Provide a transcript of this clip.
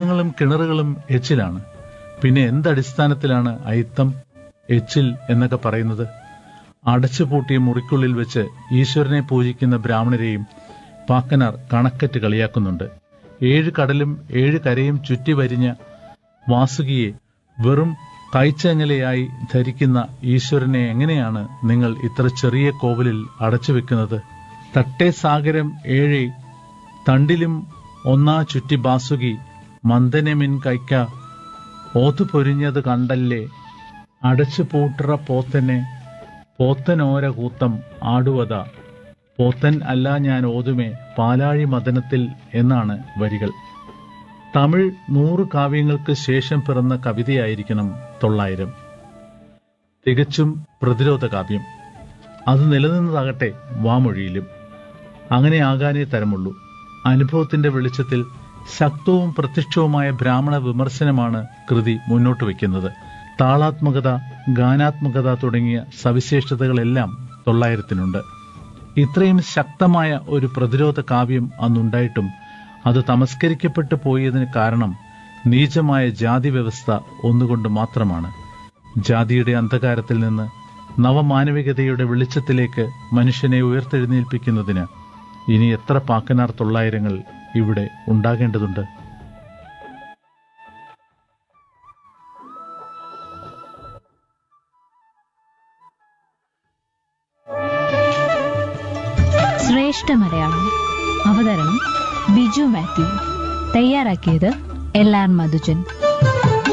കുളങ്ങളും കിണറുകളും എച്ചിലാണ് പിന്നെ എന്തടിസ്ഥാനത്തിലാണ് അയിത്തം എച്ചിൽ എന്നൊക്കെ പറയുന്നത് അടച്ചുപൂട്ടിയ മുറിക്കുള്ളിൽ വെച്ച് ഈശ്വരനെ പൂജിക്കുന്ന ബ്രാഹ്മണരെയും പാക്കനാർ കണക്കറ്റ് കളിയാക്കുന്നുണ്ട് ഏഴ് കടലും ഏഴ് കരയും ചുറ്റി വരിഞ്ഞ വാസുകിയെ വെറും കൈച്ചങ്ങലയായി ധരിക്കുന്ന ഈശ്വരനെ എങ്ങനെയാണ് നിങ്ങൾ ഇത്ര ചെറിയ കോവിലിൽ അടച്ചു വെക്കുന്നത് തട്ടേ സാഗരം ഏഴേ തണ്ടിലും ഒന്നാ ചുറ്റി ബാസുകി മന്ദനമിൻ കൈക്ക ഓതു പൊരിഞ്ഞത് കണ്ടല്ലേ അടച്ചു പൂട്ടറ പോത്തനെ പോത്തനോര കൂത്തം ആടുവത പോത്തൻ അല്ല ഞാൻ ഓതുമേ പാലാഴി മദനത്തിൽ എന്നാണ് വരികൾ തമിഴ് നൂറ് കാവ്യങ്ങൾക്ക് ശേഷം പിറന്ന കവിതയായിരിക്കണം തൊള്ളായിരം തികച്ചും പ്രതിരോധ കാവ്യം അത് നിലനിന്നതാകട്ടെ വാമൊഴിയിലും അങ്ങനെ ആകാനേ തരമുള്ളൂ അനുഭവത്തിന്റെ വെളിച്ചത്തിൽ ശക്തവും പ്രത്യക്ഷവുമായ ബ്രാഹ്മണ വിമർശനമാണ് കൃതി മുന്നോട്ട് വയ്ക്കുന്നത് താളാത്മകത ഗാനാത്മകത തുടങ്ങിയ സവിശേഷതകളെല്ലാം തൊള്ളായിരത്തിനുണ്ട് ഇത്രയും ശക്തമായ ഒരു പ്രതിരോധ കാവ്യം അന്നുണ്ടായിട്ടും അത് തമസ്കരിക്കപ്പെട്ടു പോയതിന് കാരണം നീചമായ ജാതി വ്യവസ്ഥ ഒന്നുകൊണ്ട് മാത്രമാണ് ജാതിയുടെ അന്ധകാരത്തിൽ നിന്ന് നവമാനവികതയുടെ വെളിച്ചത്തിലേക്ക് മനുഷ്യനെ ഉയർത്തെഴുന്നേൽപ്പിക്കുന്നതിന് ഇനി എത്ര പാക്കനാർ തൊള്ളായിരങ്ങൾ ഇവിടെ ഉണ്ടാകേണ്ടതുണ്ട് ശ്രേഷ്ഠ മലയാളം അവതരണം ബിജു മാത്യു തയ്യാറാക്കിയത് എൽ ആർ മധുജൻ